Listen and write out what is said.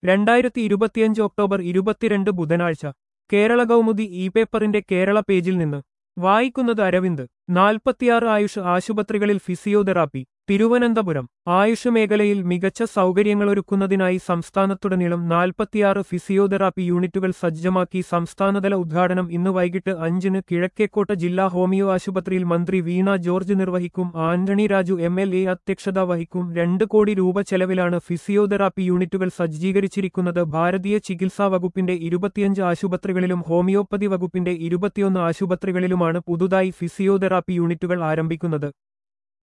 രണ്ടായിരത്തി ഇരുപത്തിയഞ്ച് ഒക്ടോബർ ഇരുപത്തിരണ്ട് ബുധനാഴ്ച കേരള കൗമുദി ഇ പേപ്പറിന്റെ കേരള പേജിൽ നിന്ന് വായിക്കുന്നത് അരവിന്ദ് നാൽപ്പത്തിയാറ് ആയുഷ് ആശുപത്രികളിൽ ഫിസിയോതെറാപ്പി തിരുവനന്തപുരം ആയുഷ് മേഖലയിൽ മികച്ച സൗകര്യങ്ങളൊരുക്കുന്നതിനായി സംസ്ഥാനത്തുടനീളം നാൽപ്പത്തിയാറ് ഫിസിയോതെറാപ്പി യൂണിറ്റുകൾ സജ്ജമാക്കി സംസ്ഥാനതല ഉദ്ഘാടനം ഇന്ന് വൈകിട്ട് അഞ്ചിന് കിഴക്കേക്കോട്ട ജില്ലാ ഹോമിയോ ആശുപത്രിയിൽ മന്ത്രി വീണ ജോർജ് നിർവഹിക്കും Antony Raju M L A അധ്യക്ഷത വഹിക്കും രണ്ട് കോടി രൂപ ചെലവിലാണ് ഫിസിയോതെറാപ്പി യൂണിറ്റുകൾ സജ്ജീകരിച്ചിരിക്കുന്നത് ഭാരതീയ ചികിത്സാ വകുപ്പിന്റെ ഇരുപത്തിയഞ്ച് ആശുപത്രികളിലും ഹോമിയോപ്പതി വകുപ്പിന്റെ ഇരുപത്തിയൊന്ന് ആശുപത്രികളിലുമാണ് പുതുതായി ഫിസിയോതെറാപ്പി യൂണിറ്റുകൾ ആരംഭിക്കുന്നത്